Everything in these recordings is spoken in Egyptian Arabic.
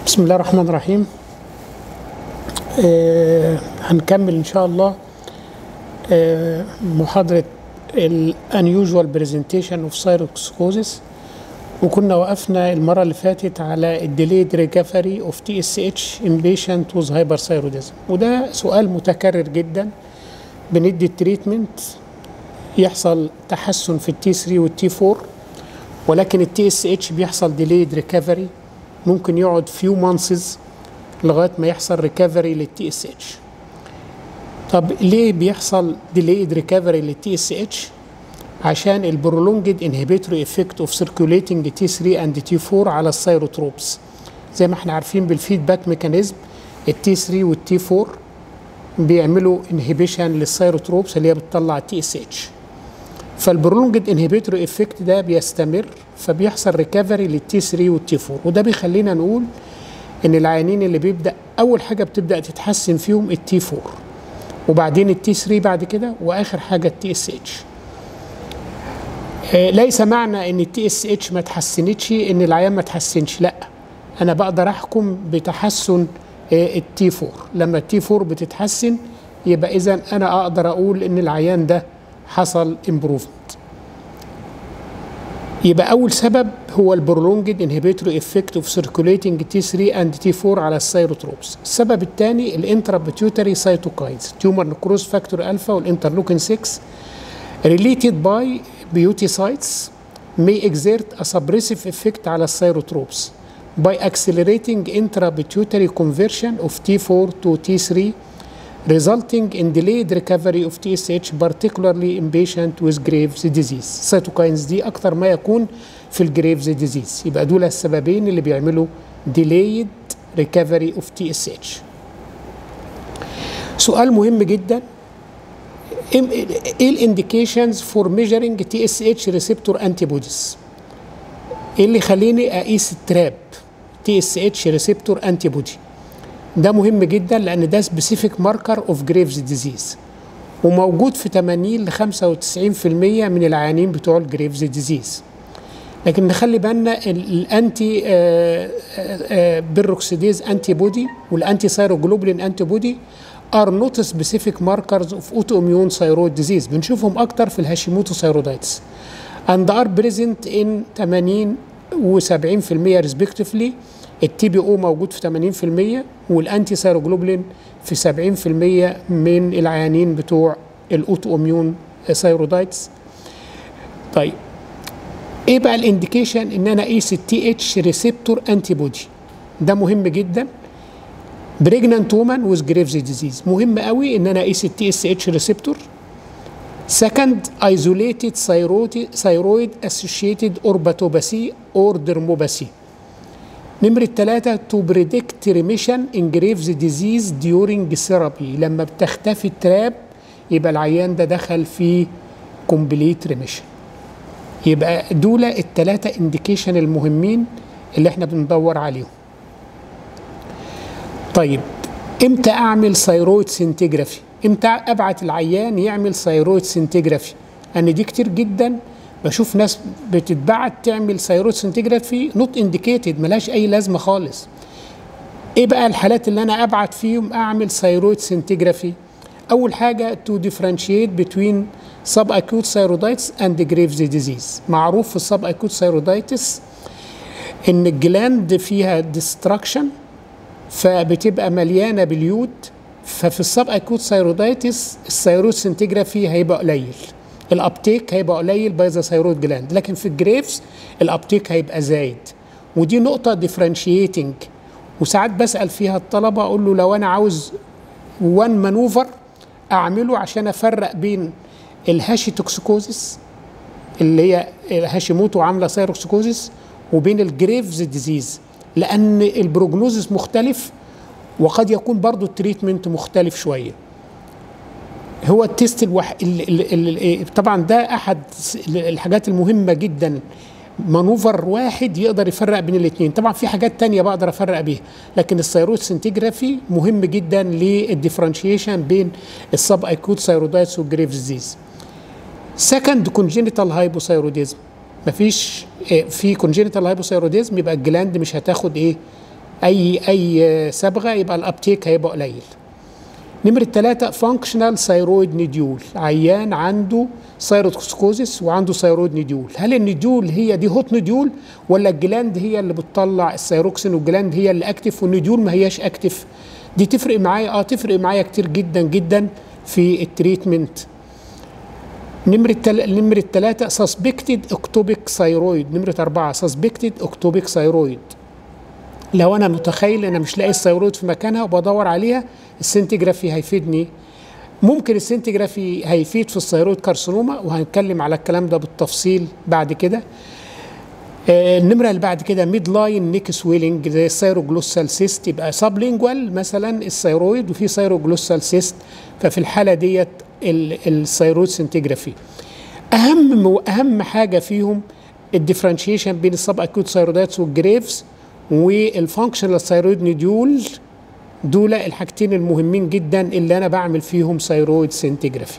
بسم الله الرحمن الرحيم آه هنكمل ان شاء الله آه محاضرة ال unusual presentation of cytotoxicosis وكنا وقفنا المرة اللي فاتت على ال delayed recovery of TSH in patient with hyperthyroidism وده سؤال متكرر جدا بندي التريتمنت يحصل تحسن في التي 3 والتي 4 ولكن التي اس اتش بيحصل delayed recovery ممكن يقعد few months لغايه ما يحصل ريكفري للتي اس اتش طب ليه بيحصل delayed recovery للتي اس اتش عشان البرولونجد انهبيتوري افكت اوف سيركيوليتنج تي 3 اند تي 4 على السيروتروبس زي ما احنا عارفين بالفيدباك ميكانيزم التي 3 والتي 4 بيعملوا انهبيشن للسيروتروبس اللي هي بتطلع تي اس اتش فالبرولونجد انهبيتوري افكت ده بيستمر فبيحصل ريكفري للتي 3 والتي 4 وده بيخلينا نقول ان العيانين اللي بيبدا اول حاجه بتبدا تتحسن فيهم التي 4 وبعدين التي 3 بعد كده واخر حاجه التي اس اتش ليس معنى ان التي اس اتش ما تحسنتش ان العيان ما تحسنش لا انا بقدر احكم بتحسن التي 4 لما التي 4 بتتحسن يبقى اذا انا اقدر اقول ان العيان ده حصل امبروفمنت يبقى اول سبب هو البرولونجد انهبيتوري افكت اوف سيركوليتنج تي 3 اند تي 4 على السيروتروبس السبب الثاني الانترابيتيوتري سيتوكاينز تيومر نكروز فاكتور الفا والانترلوكين 6 related by beautycytes may exert a suppressive effect على السيروتروبس by accelerating intrapituitary conversion of T4 to T3 resulting in delayed recovery of TSH particularly in patient with Graves disease. السيتوكاينز دي أكثر ما يكون في الجريفز ديزيز يبقى دول السببين اللي بيعملوا delayed recovery of TSH. سؤال مهم جدا ايه الانديكيشنز فور ميجرنج تي اس اتش ريسبتور انتي بوديز ايه اللي يخليني اقيس التراب تي اس اتش ريسبتور انتي بودي ده مهم جدا لان ده سبيسيفيك ماركر اوف جريفز ديزيز وموجود في 80 ل 95% من العيانين بتوع الجريفز ديزيز لكن نخلي بالنا الانتي بيروكسيديز انتي بودي والانتي سايروجلوبولين انتي بودي are not specific markers of autoimmune thyroid disease بنشوفهم اكتر في الهاشيموتو ثايرودايتس and are present in 80 و 70% respectively التي بي او موجود في 80% والانتي سيروجلوبولين في 70% من العيانين بتوع الاوتو اميون ثايرودايتس طيب ايه بقى الانديكيشن ان انا اقيس التي اتش ريسبتور انتي بودي ده مهم جدا بريجنانت وومن ويز جريفز ديزيز مهم قوي ان انا اقيس التي اس اتش ريسبتور سكند ايزوليتد ثايرويد اسوشيتد اورباتوباسي اور درموباسي نمرة ثلاثة تو بريدكت ريميشن ان جريفز ديزيز ديورنج ثيرابي لما بتختفي التراب يبقى العيان ده دخل في كومبليت ريميشن يبقى دول الثلاثة انديكيشن المهمين اللي احنا بندور عليهم طيب امتى اعمل ثايرويد سنتيجرافي امتى ابعت العيان يعمل ثايرويد سنتيجرافي ان دي كتير جدا بشوف ناس بتتبعت تعمل ثايرويد سنتيجرافي نوت انديكيتد ملهاش اي لازمه خالص ايه بقى الحالات اللي انا ابعت فيهم اعمل ثايرويد سنتيجرافي اول حاجه تو ديفرنشيت بتوين سب اكيوت ثايرودايتس اند جريفز ديزيز معروف في السب اكيوت ثايرودايتس ان الجلاند فيها ديستراكشن فبتبقى مليانه باليود ففي السب اكوت ثايرودايتس الثايرويد سنتيجرافي هيبقى قليل الابتيك هيبقى قليل باي ذا ثايرويد جلاند لكن في الجريفز الابتيك هيبقى زايد ودي نقطه ديفرنشيتنج وساعات بسال فيها الطلبه اقول له لو انا عاوز وان مانوفر اعمله عشان افرق بين الهاشي توكسيكوزيس اللي هي هاشيموتو عامله سايروكسيكوزيس وبين الجريفز ديزيز لان البروجنوزس مختلف وقد يكون برضو التريتمنت مختلف شويه هو التيست الوح... ال... ال... ال... طبعا ده احد الحاجات المهمه جدا مانوفر واحد يقدر يفرق بين الاثنين طبعا في حاجات تانية بقدر افرق بيها لكن الثيرويد سنتيجرافي مهم جدا للديفرنشيشن بين السب اكوت ثايرودايتس والجريف ديزيز سكند كونجينيتال هايبوثايروديزم مفيش في كونجينيتال هايبوثايروديزم يبقى الجلاند مش هتاخد ايه اي اي صبغه يبقى الابتيك هيبقى قليل نمرة ثلاثة فانكشنال ثايرويد نديول عيان عنده ثايروكسكوزيس وعنده ثايرويد نديول هل النديول هي دي هوت نديول ولا الجلاند هي اللي بتطلع الثايروكسين والجلاند هي اللي اكتف والنديول ما هياش اكتف دي تفرق معايا اه تفرق معايا كتير جدا جدا في التريتمنت نمرة تل... نمرة ثلاثة سسبكتد اكتوبيك ثايرويد نمرة أربعة سسبكتد اكتوبيك ثايرويد لو أنا متخيل أنا مش لاقي الثايرويد في مكانها وبدور عليها السنتجرافي هيفيدني ممكن السنتجرافي هيفيد في الثايرويد كارسينوما وهنتكلم على الكلام ده بالتفصيل بعد كده آه، النمرة اللي بعد كده ميد لاين نيك سويلنج زي الثايروجلوسال سيست يبقى سابلينجوال مثلا الثايرويد وفي ثايروجلوسال سيست ففي الحالة ديت الثايرويد سنتجرافي أهم وأهم حاجة فيهم الديفرنشيشن بين السب اكيوت ثايرويداتس والجريفز والفانكشنال ثايرويد نديول دول الحاجتين المهمين جدا اللي انا بعمل فيهم ثايرويد سنتجرافي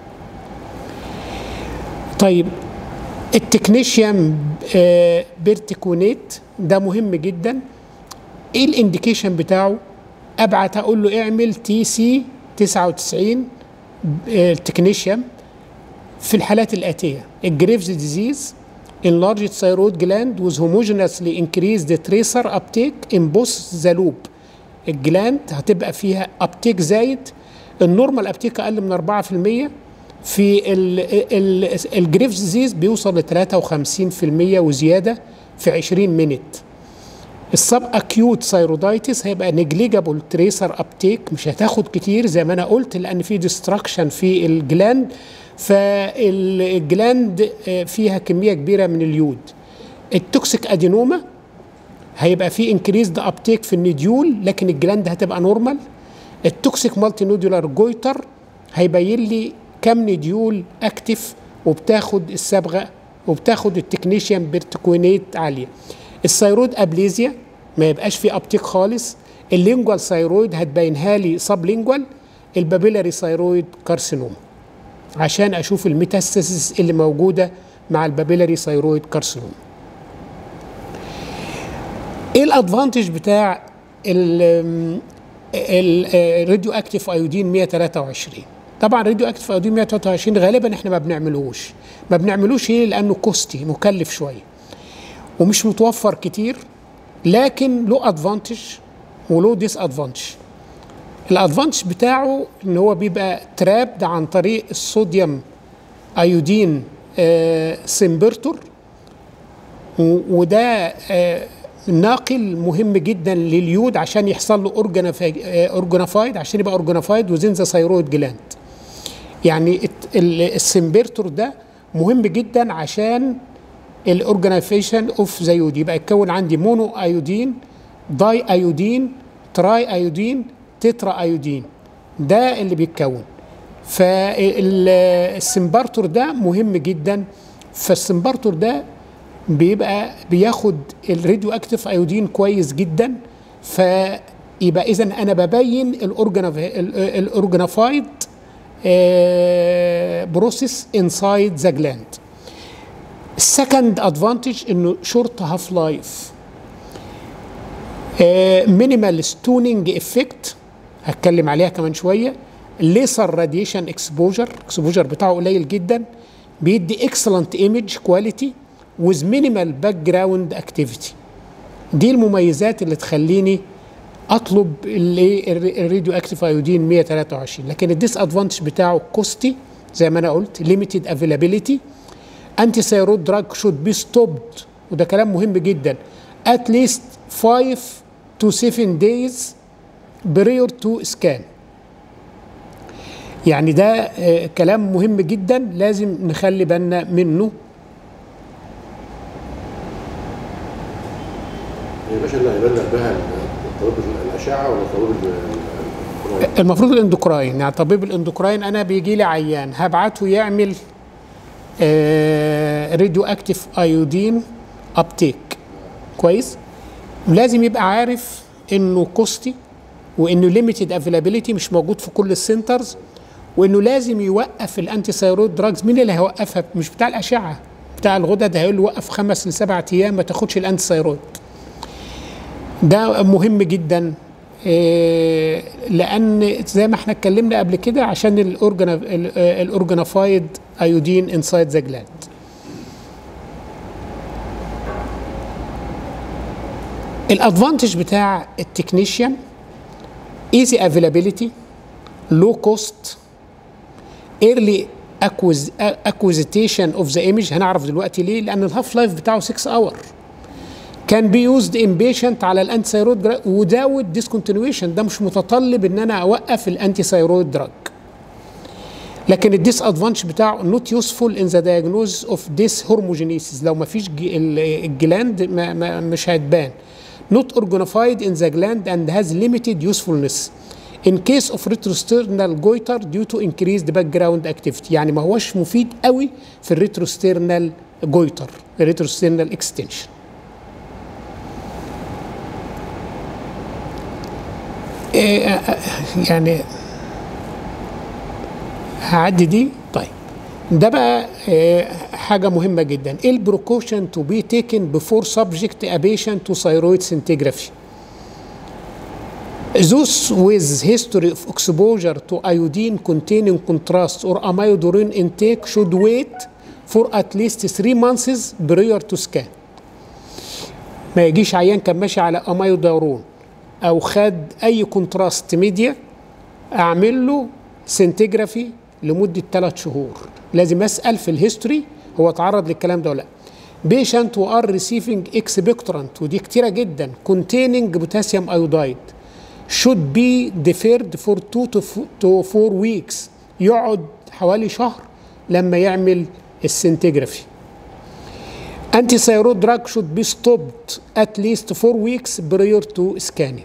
طيب التكنيشيان آه، بيرتيكونيت ده مهم جدا ايه الانديكيشن بتاعه ابعت اقول له اعمل تي سي 99 التكنيشيان في الحالات الاتيه الجريفز ديزيز enlarged thyroid gland with homogeneously increased tracer uptake in both the loop الجلاند هتبقى فيها ابتيك زايد النورمال ابتيك اقل من 4% في الجريف ديزيز بيوصل ل 53% وزياده في 20 مينت السب اكيوت ثايرودايتس هيبقى نجليجابل تريسر ابتيك مش هتاخد كتير زي ما انا قلت لان في ديستراكشن في الجلاند فالجلاند فيها كميه كبيره من اليود التوكسيك ادينوما هيبقى في انكريزد ابتيك في النديول لكن الجلاند هتبقى نورمال التوكسيك مالتي نودولار جويتر هيبين لي كم نديول اكتف وبتاخد الصبغه وبتاخد التكنيشيان بيرتكوينيت عاليه الثيرويد ابليزيا ما يبقاش في ابتيك خالص اللينجوال ثايرويد هتبينها لي سب لينجوال البابيلاري ثايرويد كارسينوما عشان اشوف الميتاستاسيس اللي موجوده مع البابيلاري ثايرويد كارسينوما ايه الادفانتج بتاع الراديو اكتيف ايودين 123 طبعا راديو اكتيف ايودين 123 غالبا احنا ما بنعملوش ما بنعملوش ليه لانه كوستي مكلف شويه ومش متوفر كتير لكن له ادفانتج وله ديس ادفانتج الادفانتج بتاعه ان هو بيبقى ترابد عن طريق الصوديوم ايودين آه سمبرتور وده آه ناقل مهم جدا لليود عشان يحصل له اورجانافايد عشان يبقى اورجانافايد وزين ذا ثايرويد جلاند يعني السمبرتور ده مهم جدا عشان الاورجانيزيشن اوف ذا يود يبقى يتكون عندي مونو ايودين داي ايودين تراي ايودين تترا ايودين ده اللي بيتكون فالسمبرتور ده مهم جدا فالسمبرتور ده بيبقى بياخد الراديو اكتيف ايودين كويس جدا فيبقى اذا انا ببين الاورجانافايد بروسيس انسايد ذا جلاند السكند ادفانتج انه شورت هاف لايف مينيمال ستونينج افكت هتكلم عليها كمان شويه ليسر راديشن اكسبوجر اكسبوجر بتاعه قليل جدا بيدي اكسلنت ايمج كواليتي with minimal background activity دي المميزات اللي تخليني اطلب الراديو اكتيف ايودين 123 لكن الديس ادفانتج بتاعه كوستي زي ما انا قلت ليميتد افيلابيلتي انتي ثيرويد دراج شود بي ستوبد وده كلام مهم جدا at least 5 to 7 days prior to scan يعني ده آه كلام مهم جدا لازم نخلي بالنا منه يا باشا اللي هيبلغ بها طبيب الاشعه ولا طبيب المفروض الاندوكراين يعني طبيب الاندوكراين انا بيجي لي عيان هبعته يعمل آه راديو اكتيف ايودين ابتيك كويس لازم يبقى عارف انه كوستي وانه ليميتد افيلابيلتي مش موجود في كل السنترز وانه لازم يوقف الانتي ثايرويد دراجز مين اللي هيوقفها مش بتاع الاشعه بتاع الغدد هيقول له وقف خمس لسبع ايام ما تاخدش الانتي ثايرويد ده مهم جدا إيه، لان زي ما احنا اتكلمنا قبل كده عشان الاورجانافايد ايودين انسايد ذا جلاند الادفانتج بتاع التكنيشيان ايزي افيلابيليتي لو كوست ايرلي اكوزيتيشن اوف ذا ايمج هنعرف دلوقتي ليه لان الهاف لايف بتاعه 6 اور كان بي يوزد ان بيشنت على الانتي ثايرويد دراج وداوت ديسكونتينيويشن ده مش متطلب ان انا اوقف الانتي ثايرويد دراج لكن الديس ادفانتج بتاعه نوت يوسفول ان ذا دايجنوز اوف ديس هرموجينيسيس لو ما فيش الجلاند ما ما مش هتبان not organified in the gland and has limited usefulness in case of retrosternal goiter due to increased background activity يعني ما هوش مفيد قوي في الريتروسترنال جويتر الريتروسترنال اكستنشن يعني هعدي دي طيب ده بقى آه، حاجه مهمه جدا ايه البروكوشن تو بي تيكن بيفور سبجكت ا patient تو ثايرويد سنتيجرافي Those with history of exposure to iodine containing contrast or amiodarone intake should wait for at least 3 months prior to scan. ما يجيش عيان كان ماشي على اميودارون او خد اي كونتراست ميديا اعمل له سنتيجرافي لمده 3 شهور لازم اسال في الهيستوري هو اتعرض للكلام ده ولا لا بيشنت وار ريسيفنج اكسبكتورانت ودي كتيره جدا containing بوتاسيوم ايودايد should be deferred for 2 to 4 weeks يقعد حوالي شهر لما يعمل السنتيجرافي anti thyroid drug should be stopped at least 4 weeks prior to scanning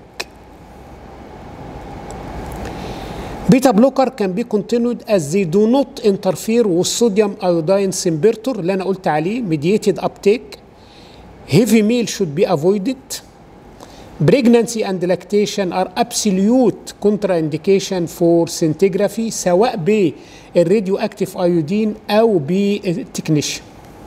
Beta blocker can be continued as they do not interfere with sodium iodine symbiotor اللي انا قلت عليه mediated uptake. Heavy meal should be avoided. Pregnancy and lactation are absolute contraindication for scintigraphy سواء بالراديو اكتيف ايودين او بالتكنيشن.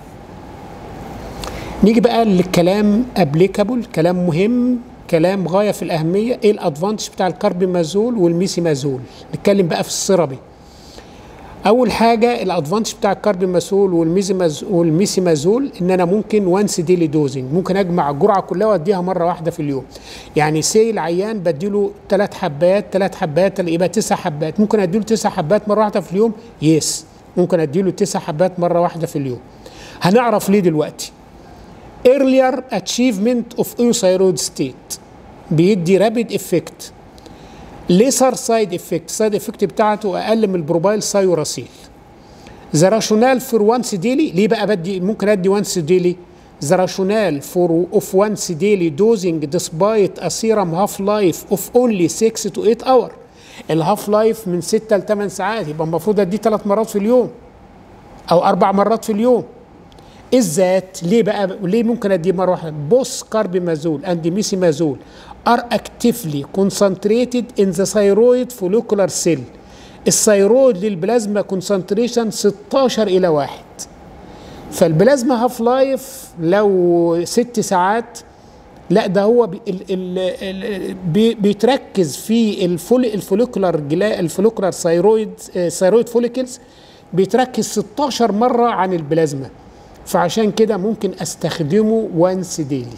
نيجي بقى للكلام ابليكابل كلام مهم كلام غايه في الاهميه ايه الادفانتج بتاع الكاربيمازول والميسيمازول نتكلم بقى في السيرابي اول حاجه الادفانتج بتاع الكاربيمازول والميزيماز والميسيمازول ان انا ممكن وانس ديلي دوزنج ممكن اجمع الجرعه كلها واديها مره واحده في اليوم يعني سي العيان بديله ثلاث حبات ثلاث حبات يبقى تسع حبات ممكن اديله تسع حبات مره واحده في اليوم يس ممكن اديله تسع حبات مره واحده في اليوم هنعرف ليه دلوقتي earlier achievement of euthyroid state بيدي رابيد افكت ليسر سايد افكت سايد افكت بتاعته اقل من البروبايل سايوراسيل ذا راشونال فور وانس ديلي ليه بقى بدي ممكن ادي وانس ديلي ذا راشونال فور اوف وانس ديلي دوزنج ديسبايت ا سيرم هاف لايف اوف اونلي 6 تو 8 اور الهاف لايف من 6 ل 8 ساعات يبقى المفروض اديه ثلاث مرات في اليوم او اربع مرات في اليوم الذات ليه بقى ليه ممكن اديه مره واحده بوس كاربيمازول اند ميسيمازول are actively concentrated in the thyroid follicular cell الثيرويد للبلازما كونسنتريشن 16 الى 1 فالبلازما هاف لايف لو ست ساعات لا ده هو بي ال ال ال بي بيتركز في الفول الفوليكولار الفوليكولار ثيرويد ثيرويد فوليكلز بيتركز 16 مره عن البلازما فعشان كده ممكن استخدمه وانس ديلي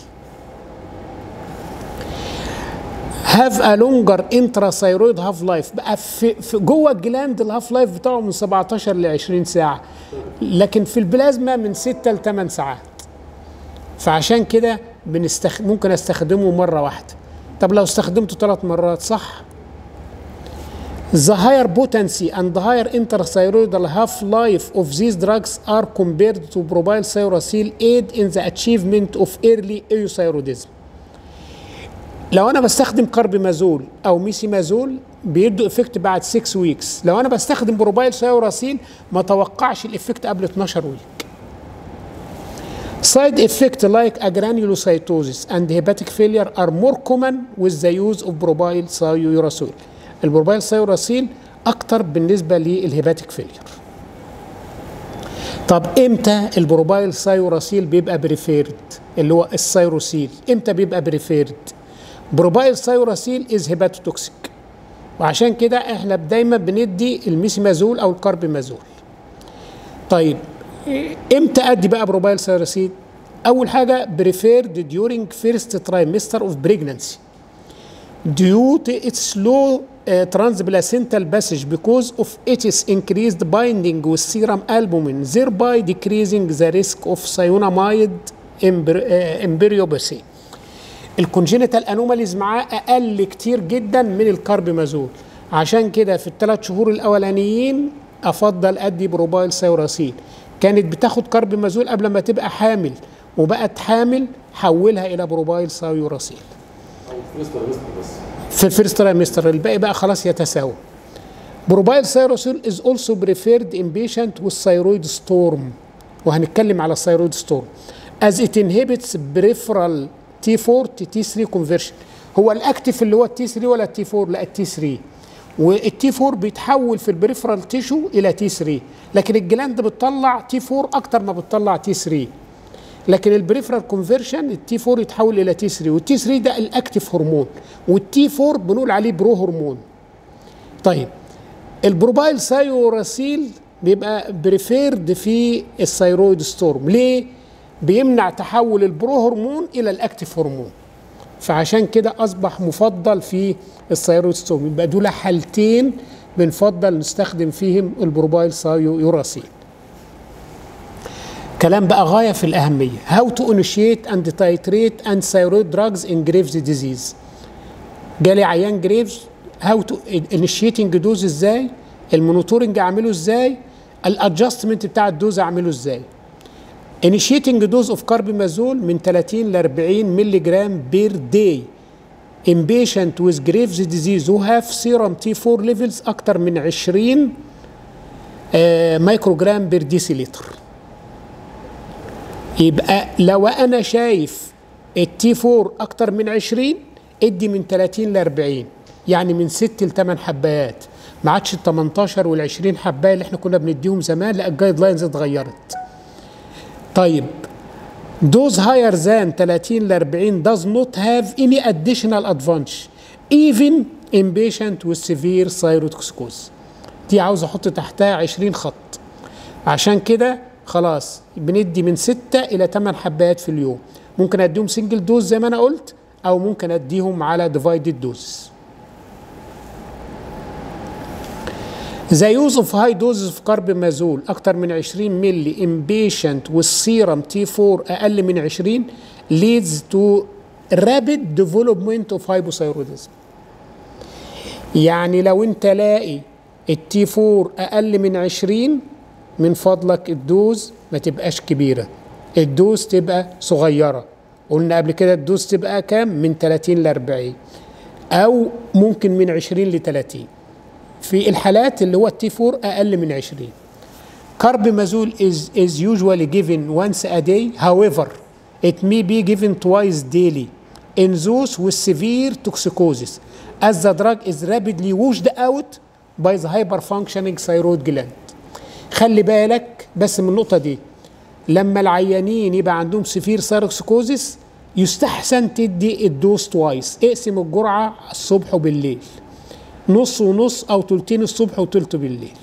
هاف ا لونجر انترا ثايرويد هاف لايف بقى في, في جوه الجلاند الهاف لايف بتاعه من 17 ل 20 ساعه لكن في البلازما من 6 ل 8 ساعات فعشان كده بنستخ... ممكن استخدمه مره واحده طب لو استخدمته ثلاث مرات صح The higher potency and the higher intrathyroidal half-life of these drugs are compared to propyl thiouracil aid in the achievement of early euthyroidism. لو انا بستخدم كاربيمازول او ميسيمازول بيدوا افكت بعد 6 ويكس لو انا بستخدم بروبايل ثيوراسيل ما توقعش الافكت قبل 12 ويك Side effects like agranulocytosis and hepatic failure are more common with the use of propyl thiouracil. البروبايل ثيوراسيل اكتر بالنسبه للهيباتيك فيلير. طب امتى البروبايل ثيوراسيل بيبقى بريفيرد اللي هو الثيروسيل امتى بيبقى بريفيرد؟ بروبايل سايوراسيل از هيباتوتوكسيك وعشان كده احنا دايما بندي الميسيمازول او الكاربيمازول طيب امتى ادي بقى بروبايل سايوراسيل اول حاجه بريفيرد ديورينج فيرست ترايمستر اوف بريجنانسي due to its slow uh, transplacental passage because of its increased binding with serum albumin, thereby decreasing the risk of cyanamide embry- uh, embryopathy. الكونجينيتال انوماليز معاه اقل كتير جدا من الكاربمازول عشان كده في الثلاث شهور الاولانيين افضل ادي بروبايل سيوراسين كانت بتاخد كاربمازول قبل ما تبقى حامل وبقت حامل حولها الى بروبايل سيوراسين او مستر مستر بس في الفيرست ترايمستر الباقي بقى خلاص يتساوى بروبايل سيروسول از اولسو بريفيرد ان بيشنت والثيرويد ستورم وهنتكلم على الثيرويد ستورم از ات انهبيتس بريفرال تي 4 تي تي 3 كونفرشن هو الاكتف اللي هو التي 3 ولا التي 4 لا التي 3 والتي 4 بيتحول في البريفرال تيشو الى تي 3 لكن الجلاند بتطلع تي 4 اكتر ما بتطلع تي 3 لكن البريفرال كونفرشن التي 4 يتحول الى تي 3 والتي 3 ده الاكتف هرمون والتي 4 بنقول عليه برو هرمون طيب البروبايل سايوراسيل بيبقى بريفيرد في الثيرويد ستورم ليه بيمنع تحول البرو هرمون الى الاكتف هرمون فعشان كده اصبح مفضل في الثيرويد ستورم يبقى دول حالتين بنفضل نستخدم فيهم البروبايل سايوراسيل كلام بقى غايه في الاهميه how to initiate and titrate and thyroid drugs in Graves disease جالي عيان جريفز هاو تو انيشيتنج دوز ازاي المونيتورنج اعمله ازاي الادجستمنت بتاع الدوز اعمله ازاي انيشيتنج دوز اوف كاربيمازول من 30 ل 40 مللي جرام بير داي in patient with Graves disease who have serum T4 levels اكتر من 20 آه، مايكروجرام بير ديسيليتر يبقى لو انا شايف التي 4 اكتر من 20 ادي من 30 ل 40 يعني من 6 ل 8 حبايات ما عادش ال 18 وال 20 حبايه اللي احنا كنا بنديهم زمان لا الجايد لاينز اتغيرت طيب دوز هاير ذان 30 ل 40 does not have any additional advantage even in patient with severe thyrotoxicosis دي عاوز احط تحتها 20 خط عشان كده خلاص بندي من 6 الى 8 حبات في اليوم ممكن اديهم سنجل دوز زي ما انا قلت او ممكن اديهم على ديفايدد دوز The use of high doses of carbimazole أكتر من 20 ملي in patient with serum T4 أقل من 20 leads to rapid development of hypothyroidism. يعني لو أنت لاقي التي 4 أقل من 20 من فضلك الدوز ما تبقاش كبيرة الدوز تبقى صغيرة قلنا قبل كده الدوز تبقى كام من 30 ل 40 أو ممكن من 20 ل 30 في الحالات اللي هو التي 4 اقل من 20 carbimazole is is usually given once a day however it may be given twice daily in those with severe toxicosis as the drug is rapidly washed out by the hyperfunctioning thyroid gland خلي بالك بس من النقطه دي لما العيانين يبقى عندهم سفير سايروكسيكوزيس يستحسن تدي الدوز توايس اقسم الجرعه الصبح وبالليل نص ونص او تلتين الصبح وتلت بالليل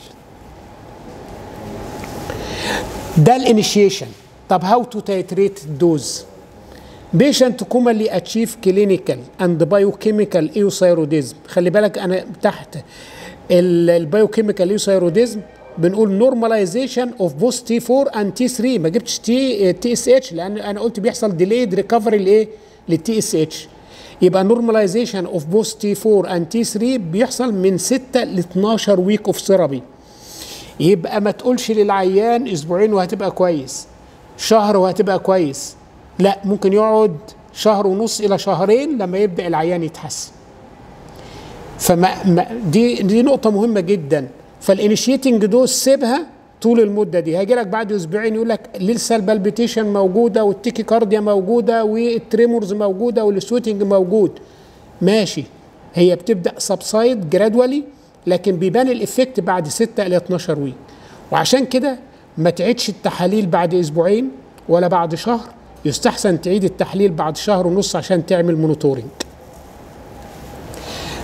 ده الانيشيشن طب هاو تو تايتريت الدوز بيشنت كومالي اتشيف كلينيكال اند بايوكيميكال ايوثايروديزم خلي بالك انا تحت البايوكيميكال ايوثايروديزم بنقول نورماليزيشن اوف بوست تي 4 اند تي 3 ما جبتش تي تي اس اتش لان انا قلت بيحصل ديليد ريكفري لايه للتي اس اتش يبقى نورماليزيشن اوف بوست تي 4 اند تي 3 بيحصل من 6 ل 12 ويك اوف ثيرابي يبقى ما تقولش للعيان اسبوعين وهتبقى كويس شهر وهتبقى كويس لا ممكن يقعد شهر ونص الى شهرين لما يبدا العيان يتحسن فما ما دي دي نقطه مهمه جدا فالانيشيتنج دوز سيبها طول المده دي هيجي لك بعد اسبوعين يقول لك لسه البلبيتيشن موجوده والتيكي كارديا موجوده والتريمورز موجوده والسويتنج موجود ماشي هي بتبدا سبسايد جرادولي لكن بيبان الافكت بعد 6 الى 12 ويك وعشان كده ما تعيدش التحاليل بعد اسبوعين ولا بعد شهر يستحسن تعيد التحليل بعد شهر ونص عشان تعمل مونيتورنج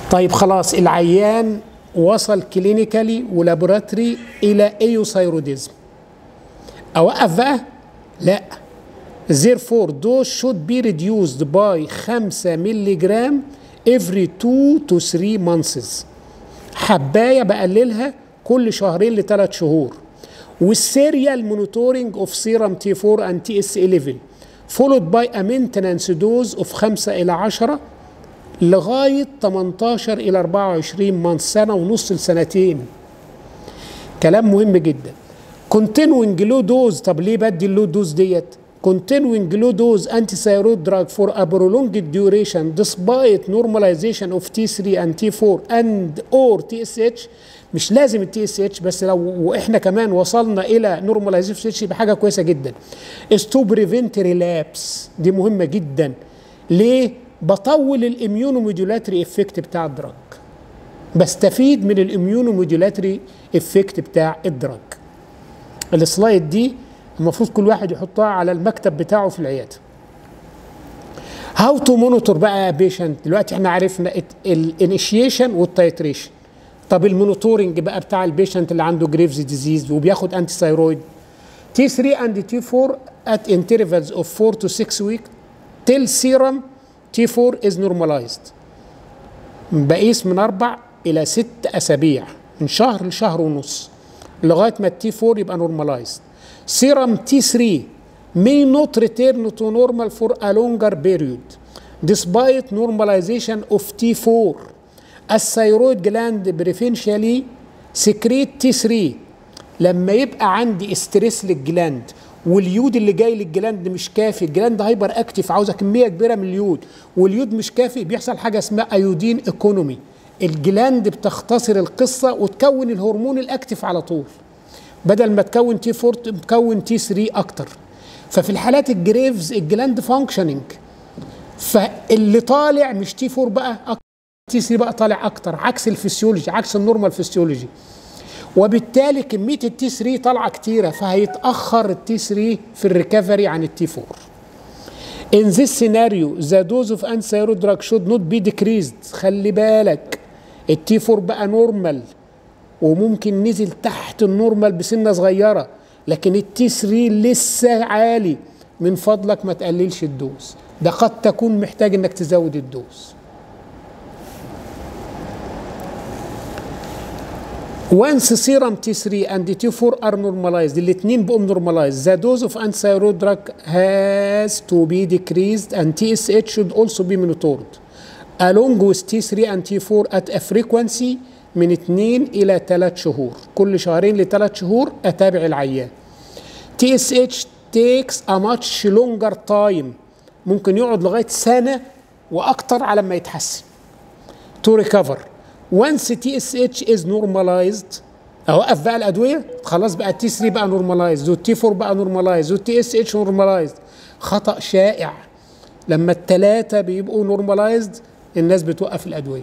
طيب خلاص العيان وصل كلينيكالي ولابوراتوري الى ايوثايروديزم اوقف بقى لا therefore dose should be reduced by 5 مللي جرام every 2 to 3 months حبايه بقللها كل شهرين لثلاث شهور والسيريال مونيتورنج اوف سيرم تي 4 and تي اس 11 followed by a maintenance dose of 5 الى 10 لغايه 18 الى 24 من سنه ونص لسنتين كلام مهم جدا continuing low dose طب ليه بدي اللو دوز ديت continuing low dose anti-thyroid drug for a prolonged duration despite normalization of T3 and T4 and or TSH مش لازم التي اس اتش بس لو واحنا كمان وصلنا الى نورماليزيشن اتش يبقى حاجه كويسه جدا is to prevent relapse دي مهمه جدا ليه بطول الاميونوموديولاتري افكت بتاع الدراج بستفيد من الاميونوموديولاتري افكت بتاع الدراج السلايد دي المفروض كل واحد يحطها على المكتب بتاعه في العياده هاو تو مونيتور بقى بيشنت دلوقتي احنا عرفنا الانيشيشن والتايتريشن طب المونيتورنج بقى بتاع البيشنت اللي عنده جريفز ديزيز وبياخد انتي ثايرويد تي 3 اند تي 4 at intervals of 4 to 6 weeks till serum T4 is normalized بقيس من اربع الى ست اسابيع من شهر لشهر ونص لغايه ما التي 4 يبقى نورماليزد سيرم تي 3 may not return to normal for a longer period despite normalization of T4 الثيرويد جلاند بريفنشالي سكريت تي 3 لما يبقى عندي استريس للجلاند واليود اللي جاي للجلاند مش كافي الجلاند هايبر اكتف عاوزه كميه كبيره من اليود واليود مش كافي بيحصل حاجه اسمها ايودين ايكونومي الجلاند بتختصر القصه وتكون الهرمون الاكتف على طول بدل ما تكون تي 4 تكون تي 3 اكتر ففي الحالات الجريفز الجلاند فانكشننج فاللي طالع مش تي 4 بقى أكتر تي 3 بقى طالع اكتر عكس الفسيولوجي عكس النورمال فسيولوجي وبالتالي كميه التي 3 طالعه كتيره فهيتاخر التي 3 في الريكفري عن التي 4 In this scenario the dose of anti-thyroid drug should not be decreased خلي بالك التي 4 بقى نورمال وممكن نزل تحت النورمال بسنه صغيره لكن التي 3 لسه عالي من فضلك ما تقللش الدوز ده قد تكون محتاج انك تزود الدوز Once serum T3 and T4 are normalized الاثنين بقوا normalized the dose of anti-thyroid drug has to be decreased and TSH should also be monitored along with T3 and T4 at a frequency من 2 إلى 3 شهور كل شهرين لثلاث شهور أتابع العيان TSH takes a much longer time ممكن يقعد لغاية سنة وأكتر على ما يتحسن to recover once TSH is normalized اوقف بقى الادويه خلاص بقى التي 3 بقى نورماليزد والتي 4 بقى نورماليزد والتي اس اتش نورماليزد خطا شائع لما الثلاثه بيبقوا نورماليزد الناس بتوقف الادويه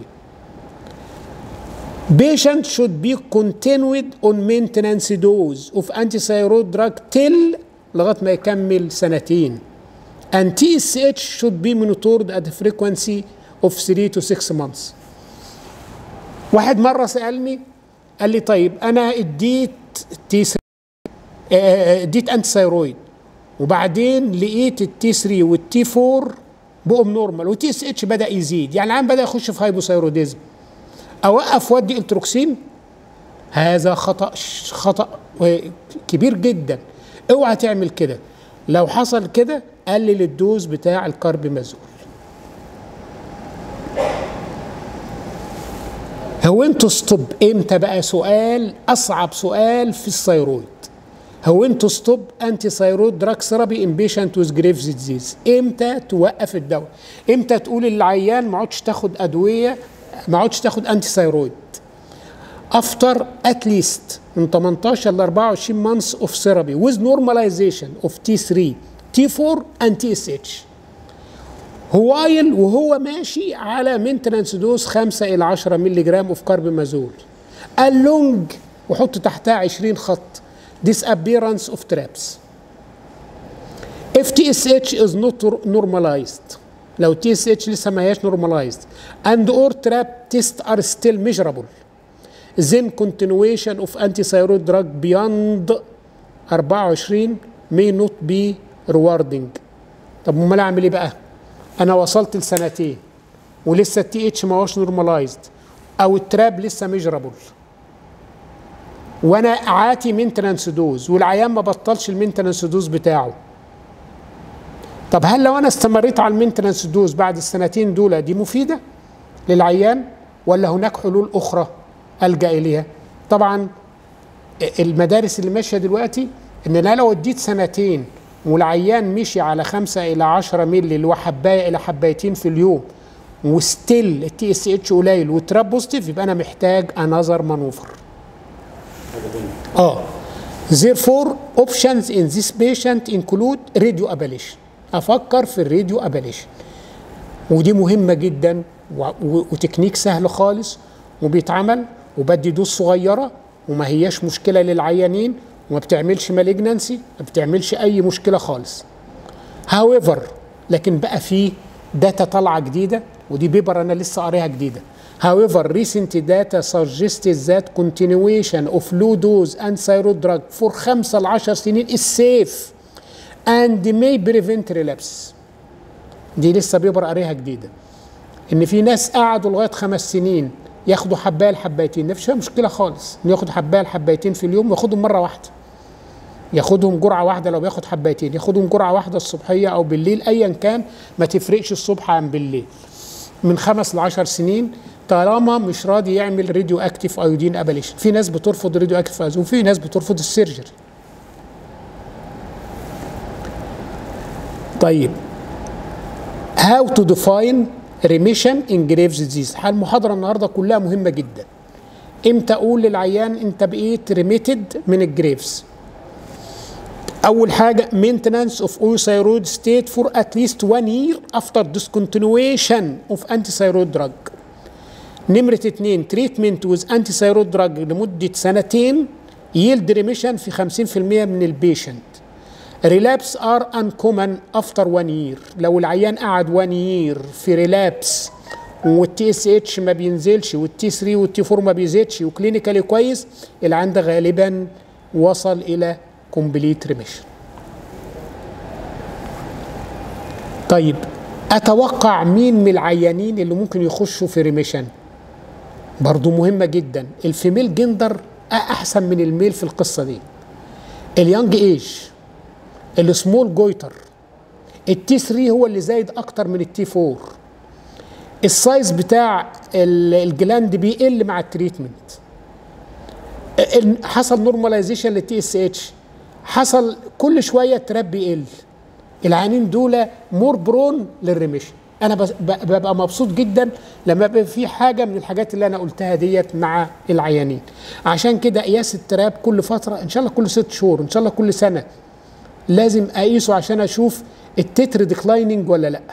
patient should be continued on maintenance dose of antithyroid drug till لغايه ما يكمل سنتين and TSH should be monitored at a frequency of 3 to 6 months واحد مره سالني قال لي طيب انا اديت تي 3 اديت انتي ثايرويد وبعدين لقيت التي 3 والتي 4 بقوا نورمال والتي اس اتش بدا يزيد يعني العام بدا يخش في هايبوثايروديزم اوقف وادي التروكسين هذا خطا خطا كبير جدا اوعى تعمل كده لو حصل كده قلل الدوز بتاع الكاربمازول هو انتوا ستوب امتى بقى سؤال اصعب سؤال في الثيرويد هو انتوا ستوب انتي ثيرويد دراج ثيرابي ان بيشنت ويز جريفز ديزيز امتى توقف الدواء امتى تقول للعيان ما عادش تاخد ادويه ما عادش تاخد انتي ثيرويد افتر اتليست من 18 ل 24 مانثs اوف ثيرابي ويز نورماليزيشن اوف تي 3 تي 4 اند تي اس اتش هوايل وهو ماشي على مينتنانس دوز 5 الى 10 مللي جرام اوف كاربمازول اللونج وحط تحتها 20 خط disappearance of traps if TSH is not normalized لو تي اس اتش لسه ما هياش نورماليزد اند اور تراب تيست ار ستيل ميجرابل then continuation of anti-thyroid drug beyond 24 may not be rewarding طب امال اعمل ايه بقى انا وصلت لسنتين ولسه التي اتش ما هوش نورماليزد او التراب لسه ميجرابل وانا عاتي مينتنانس دوز والعيان ما بطلش المينتنانس دوز بتاعه طب هل لو انا استمريت على المينتنانس دوز بعد السنتين دول دي مفيده للعيان ولا هناك حلول اخرى الجا اليها طبعا المدارس اللي ماشيه دلوقتي ان انا لو اديت سنتين والعيان مشي على خمسة إلى عشرة مللي اللي هو حباية إلى حبايتين في اليوم وستيل التي اس اتش قليل والتراب بوزيتيف يبقى أنا محتاج أنذر مانوفر. اه therefore options in this patient include radio ablation افكر في الراديو ابليشن ودي مهمه جدا و- و- وتكنيك سهل خالص وبيتعمل وبدي دوز صغيره وما هياش مشكله للعيانين وما بتعملش مالجنانسي ما بتعملش اي مشكله خالص however لكن بقى في داتا طالعه جديده ودي بيبر انا لسه قاريها جديده however recent data suggested that continuation of low dose and thyroid drug for 5 ل 10 سنين is safe and may prevent relapse دي لسه بيبر قاريها جديده ان في ناس قعدوا لغايه خمس سنين ياخدوا حبايه لحبايتين مفيش فيها مشكله خالص انه ياخد حبايه لحبايتين في اليوم وياخدهم مره واحده ياخدهم جرعه واحده لو بياخد حبايتين ياخدهم جرعه واحده الصبحيه او بالليل ايا كان ما تفرقش الصبح عن بالليل من خمس لعشر سنين طالما مش راضي يعمل راديو اكتيف ايودين ابليشن في ناس بترفض راديو اكتيف ايودين وفي ناس بترفض السيرجري طيب how to define remission in Graves disease المحاضرة النهاردة كلها مهمة جدا امتى اقول للعيان انت بقيت ريميتد من الجريفز اول حاجة maintenance of euthyroid state for at least one year after discontinuation of antithyroid drug نمرة اتنين treatment with antithyroid drug لمدة سنتين yield remission في 50% من البيشنت ريلابس ار انكومن افتر 1 يير لو العيان قعد 1 يير في ريلابس والتي اس اتش ما بينزلش والتي 3 والتي 4 ما بيزيدش وكلينيكالي كويس العيان ده غالبا وصل الى كومبليت ريميشن طيب اتوقع مين من العيانين اللي ممكن يخشوا في ريميشن برضو مهمة جدا الفيميل جندر احسن من الميل في القصة دي اليانج ايج السمول جويتر التي 3 هو اللي زايد اكتر من التي 4 السايز بتاع ال- الجلاند بيقل مع التريتمنت ال- حصل نورماليزيشن للتي اس اتش حصل كل شويه التراب بيقل العيانين دول مور برون للريميشن انا بس- ب- ببقى مبسوط جدا لما يبقى في حاجه من الحاجات اللي انا قلتها ديت مع العيانين عشان كده قياس التراب كل فتره ان شاء الله كل ست شهور ان شاء الله كل سنه لازم اقيسه عشان اشوف التتر ديكلايننج ولا لا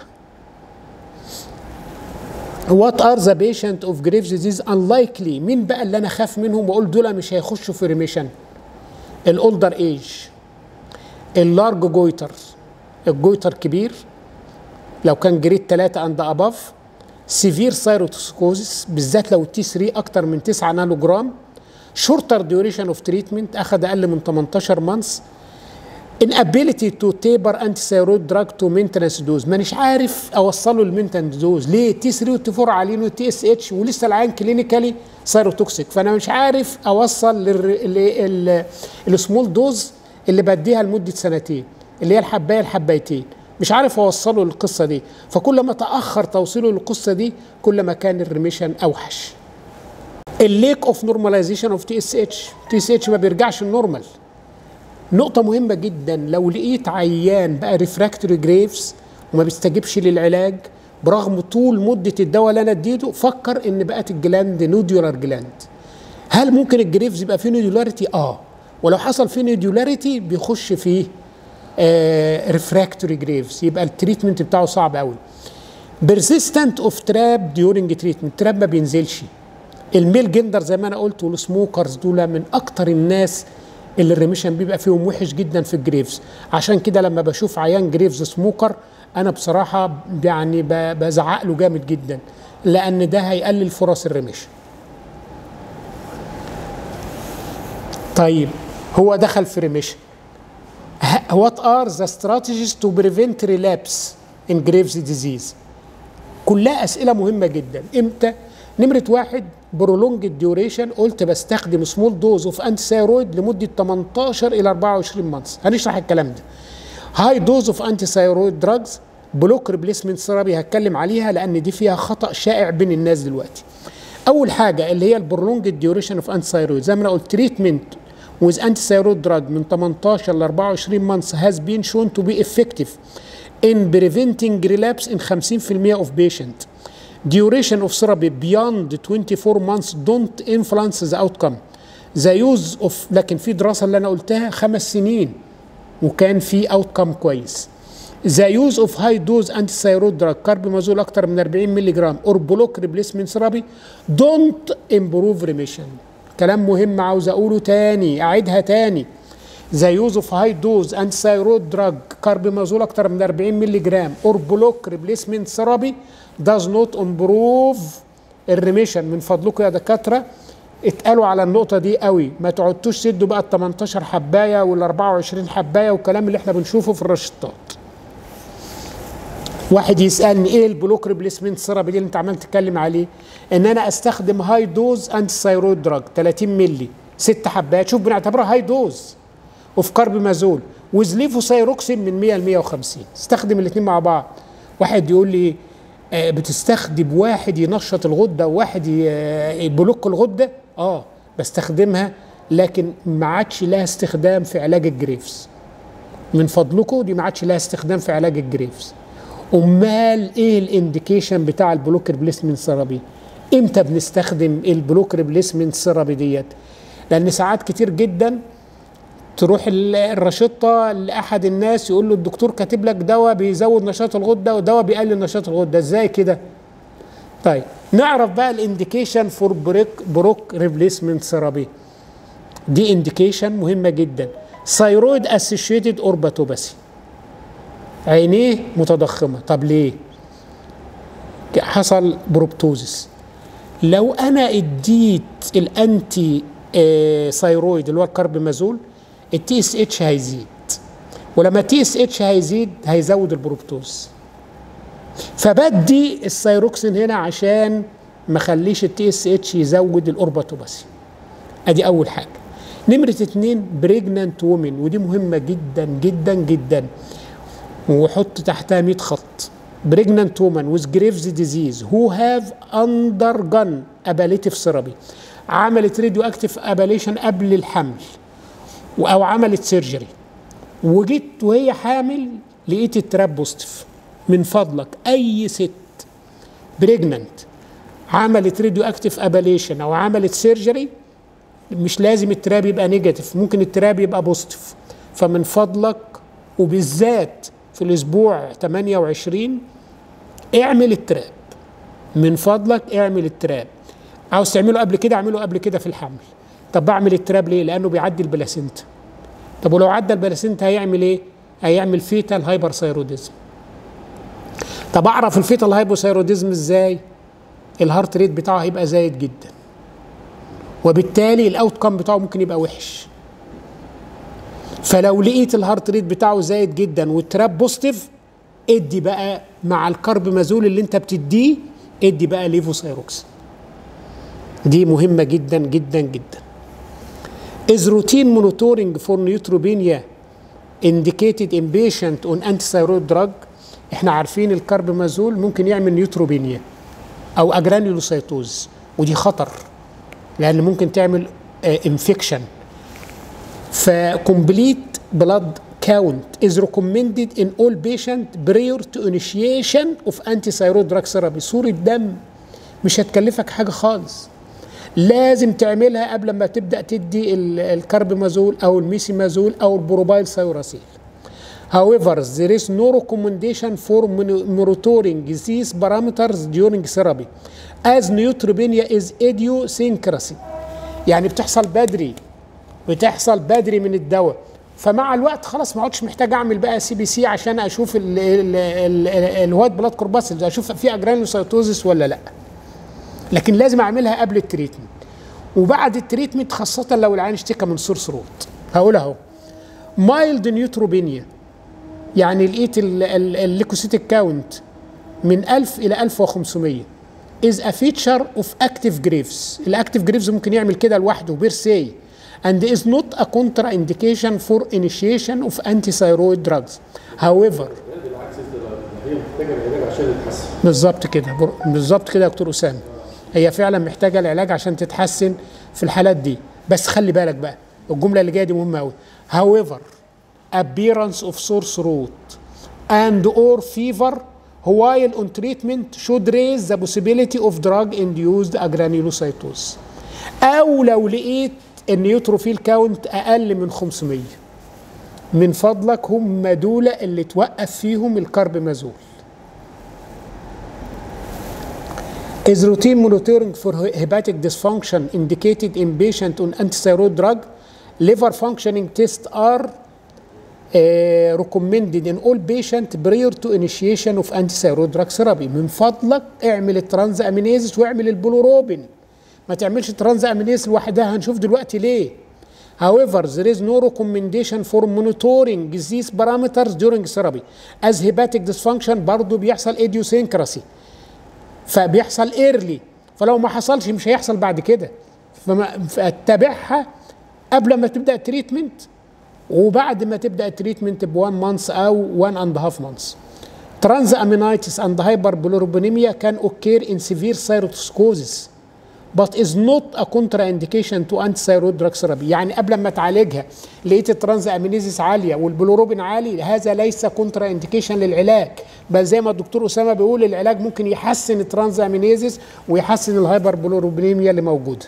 وات ار ذا بيشنت اوف جريف ديزيز انلايكلي مين بقى اللي انا خاف منهم واقول دول مش هيخشوا في ريميشن الاولدر ايج اللارج جويتر الجويتر كبير لو كان جريد 3 اند اباف سيفير سايروتوسكوزيس بالذات لو التي 3 اكتر من 9 نانو جرام شورتر ديوريشن اوف تريتمنت اخذ اقل من 18 مانثs inability to taper antithyroid drug to maintenance dose مانيش عارف اوصله للمينتنس دوز ليه تي 3 والتي 4 عاليين والتي اس اتش ولسه العيان كلينيكالي سايروتوكسيك فانا مش عارف اوصل للسمول دوز اللي بديها لمده سنتين اللي هي الحبايه الحبايتين مش عارف اوصله للقصه دي فكل ما تاخر توصيله للقصه دي كل ما كان الريميشن اوحش الليك اوف نورماليزيشن اوف تي اس اتش تي اس اتش ما بيرجعش النورمال نقطة مهمة جدا لو لقيت عيان بقى ريفراكتوري جريفز وما بيستجيبش للعلاج برغم طول مدة الدواء اللي أنا اديته فكر إن بقت الجلاند نوديولار جلاند. هل ممكن الجريفز يبقى فيه نوديولاريتي؟ آه ولو حصل فيه نوديولاريتي بيخش فيه آه ريفراكتوري جريفز يبقى التريتمنت بتاعه صعب قوي. بيرسيستنت اوف تراب ديورنج تريتمنت تراب ما بينزلش. الميل جندر زي ما انا قلت والسموكرز دول من اكتر الناس اللي الريميشن بيبقى فيهم وحش جدا في الجريفز عشان كده لما بشوف عيان جريفز سموكر انا بصراحه يعني ب- بزعق له جامد جدا لان ده هيقلل فرص الريميشن طيب هو دخل في ريميشن وات ار ذا strategies تو بريفنت relapse in Graves disease كلها اسئله مهمه جدا امتى نمره واحد برولونج الديوريشن قلت بستخدم سمول دوز اوف انتي ثايرويد لمده 18 الى 24 مانثs هنشرح الكلام ده هاي دوز اوف انتي ثايرويد دراجز بلوك ريبليسمنت ثيرابي هتكلم عليها لان دي فيها خطا شائع بين الناس دلوقتي اول حاجه اللي هي البرولونج الديوريشن اوف انتي ثايرويد زي ما انا قلت تريتمنت with anti-thyroid drug من 18 ل 24 months has been shown to be effective in preventing relapse in 50% of patients. Duration of therapy beyond 24 months don't influence the outcome. The use of لكن في دراسة اللي أنا قلتها خمس سنين وكان في outcome كويس. The use of high dose anti-thyroid drug كاربيمازول أكتر من 40 مللي جرام or block replacement therapy don't improve remission. كلام مهم عاوز أقوله تاني أعيدها تاني. The use of high dose anti-thyroid drug كاربيمازول أكتر من 40 مللي جرام or block replacement therapy does not improve الريميشن من فضلكم يا دكاترة اتقالوا على النقطة دي قوي ما تقعدوش تدوا بقى ال 18 حباية وال 24 حباية والكلام اللي احنا بنشوفه في الرشطات واحد يسالني ايه البلوك ريبليسمنت ثيرابي دي اللي انت عمال تتكلم عليه ان انا استخدم هاي دوز انتي ثايرويد دراج 30 مللي ست حبات شوف بنعتبرها هاي دوز اوف كاربيمازول ويز ليفوسايروكسين من 100 ل 150 استخدم الاثنين مع بعض واحد يقول لي آه، بتستخدم واحد ينشط الغده وواحد ي- يبلوك الغده اه بستخدمها لكن ما عادش لها استخدام في علاج الجريفز من فضلكم دي ما عادش لها استخدام في علاج الجريفز امال ايه الانديكيشن بتاع البلوك ريبليسمنت ثيرابي امتى بنستخدم البلوك ريبليسمنت ثيرابي ديت لان ساعات كتير جدا تروح ال- الرشطه لاحد الناس يقول له الدكتور كاتب لك دواء بيزود نشاط الغده ودواء بيقلل نشاط الغده ازاي كده طيب نعرف بقى الانديكيشن فور بريك بروك ريبليسمنت ثيرابي دي انديكيشن مهمه جدا ثايرويد اسوشيتد اورباتوباسي عينيه متضخمه طب ليه حصل بروبتوزس لو انا اديت الانتي آه، ثايرويد اللي هو الكاربيمازول التي اس اتش هيزيد ولما التي اس اتش هيزيد هيزود البروبتوز فبدي الثايروكسين هنا عشان ما اخليش التي اس اتش يزود الاورباتوباسي ادي اول حاجه نمره اتنين بريجنانت وومن ودي مهمه جدا جدا جدا وحط تحتها 100 خط pregnant woman with Graves disease who have undergone ablative therapy عملت راديو اكتيف اباليشن قبل الحمل و- او عملت سيرجري وجيت وهي حامل لقيت التراب بوزيتيف من فضلك اي ست بريجننت عملت راديو اكتيف اباليشن او عملت سيرجري مش لازم التراب يبقى نيجاتيف ممكن التراب يبقى بوزيتيف فمن فضلك وبالذات في الاسبوع 28 اعمل التراب من فضلك اعمل التراب عاوز تعمله قبل كده اعمله قبل كده في الحمل طب بعمل التراب ليه لانه بيعدي البلاسينتا طب ولو عدى البلاسينتا هيعمل ايه هيعمل فيتال هايبرثايروديزم طب اعرف الفيتال هايبوثايروديزم ازاي الهارت ريت بتاعه هيبقى زايد جدا وبالتالي الاوت كام بتاعه ممكن يبقى وحش فلو لقيت الهارت ريت بتاعه زايد جدا والتراب بوزيتيف ادي بقى مع الكربمازول اللي انت بتديه ادي بقى ليفوسايروكسين دي مهمة جدا جدا جدا is routine monitoring for neutropenia indicated in patient on antithyroid drug احنا عارفين الكربمازول ممكن يعمل نيوتروبينيا او اجرانيولوسيتوز ودي خطر لان ممكن تعمل انفكشن فكمبليت بلاد count is recommended in all patients prior to initiation of antithyroid drug therapy صورة دم مش هتكلفك حاجة خالص لازم تعملها قبل ما تبدأ تدي ال- الكربمازول أو الميسيمازول أو البروبايل ثيوراسيل However, there is no recommendation for mon- monitoring these parameters during therapy as neutropenia is idiosyncrasy يعني بتحصل بدري بتحصل بدري من الدواء فمع الوقت خلاص ما عدتش محتاج اعمل بقى سي بي سي عشان اشوف ال- ال- ال- الوايت بلاد كورباسلز اشوف في اجرانيوسايتوزس ولا لا لكن لازم اعملها قبل التريتمنت وبعد التريتمنت خاصه لو العيان اشتكى من سور ثروت هقول اهو مايلد نيوتروبينيا يعني لقيت ال- ال- الليكوسيتيك كاونت من 1000 الى 1500 is a feature of active graves الاكتيف جريفز ممكن يعمل كده لوحده بير سي and is not a contraindication for initiation of antithyroid drugs however بالعكس هي محتاجه العلاج عشان تتحسن بالظبط كده بر- بالظبط كده يا دكتور اسامه هي فعلا محتاجه العلاج عشان تتحسن في الحالات دي بس خلي بالك بقى الجمله اللي جايه دي مهمه قوي however appearance of sore throat and or fever while on treatment should raise the possibility of drug induced agranulocytosis او لو لقيت النيوتروفيل كاونت اقل من 500 من فضلك هم دول اللي توقف فيهم الكربمازول Is routine monitoring for hepatic dysfunction indicated in patient on antithyroid drug? Liver functioning tests are uh, recommended in all patients prior to initiation of antithyroid drug therapy. من فضلك اعمل الترانز امينيزس واعمل البلوروبين. ما تعملش الترانز امينيز لوحدها هنشوف دلوقتي ليه. However, there is no recommendation for monitoring these parameters during therapy. As hepatic dysfunction برضه بيحصل idiosyncrasy. فبيحصل ايرلي فلو ما حصلش مش هيحصل بعد كده فما فتابعها قبل ما تبدا التريتمنت وبعد ما تبدا التريتمنت ب 1 مانث او 1 اند هاف مانث ترانز امينايتس اند هايبربلوروبينيميا كان اوكير ان سيفير سيروتوسكوزيس but is not a contraindication to antithyroid drug therapy يعني قبل ما تعالجها لقيت الترانز امينيزيس عاليه والبلوروبين عالي هذا ليس كونترا انديكيشن للعلاج بل زي ما الدكتور اسامه بيقول العلاج ممكن يحسن الترانز امينيزيس ويحسن الهايبر بلوروبينيميا اللي موجوده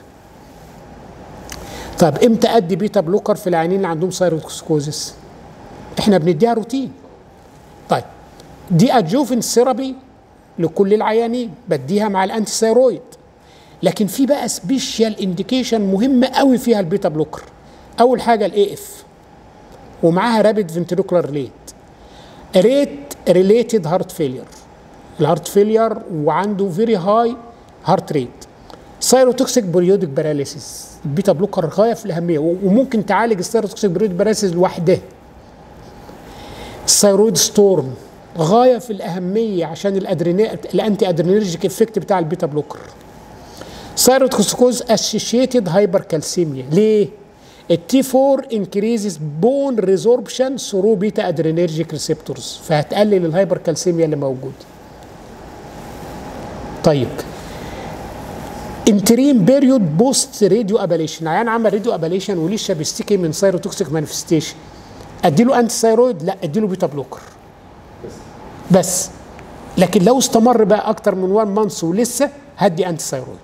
طب امتى ادي بيتا بلوكر في العيانين اللي عندهم سيروتوكسكوزيس احنا بنديها روتين طيب دي ادجوفن ثيرابي لكل العيانين بديها مع الانتي ثيرويد لكن في بقى سبيشال انديكيشن مهمه قوي فيها البيتا بلوكر اول حاجه الاي اف ومعاها رابيد فنتريكولار ريت ريت ريليتد هارت فيلير الهارت فيلير وعنده فيري هاي هارت ريت سايروتوكسيك بريودك باراليسيس البيتا بلوكر غايه في الاهميه وممكن تعالج السايروتوكسيك بريودك باراليسيس لوحدها الثيرويد ستورم غايه في الاهميه عشان الادرينال الانتي ادرينرجيك افكت بتاع البيتا بلوكر سايروتوكسيكوز اسوشيتد هايبركالسيميا ليه؟ التي 4 انكريزز بون ريزوربشن ثرو بيتا ادرينرجيك ريسبتورز فهتقلل الهايبركالسيميا اللي موجود طيب انتريم بيريود بوست راديو اباليشن عيان عمل راديو اباليشن ولسه بيشتكي من سايروتوكسيك مانيفستيشن اديله انتي ثايرويد لا اديله بيتا بلوكر بس لكن لو استمر بقى اكتر من 1 مانث ولسه هدي انتي ثايرويد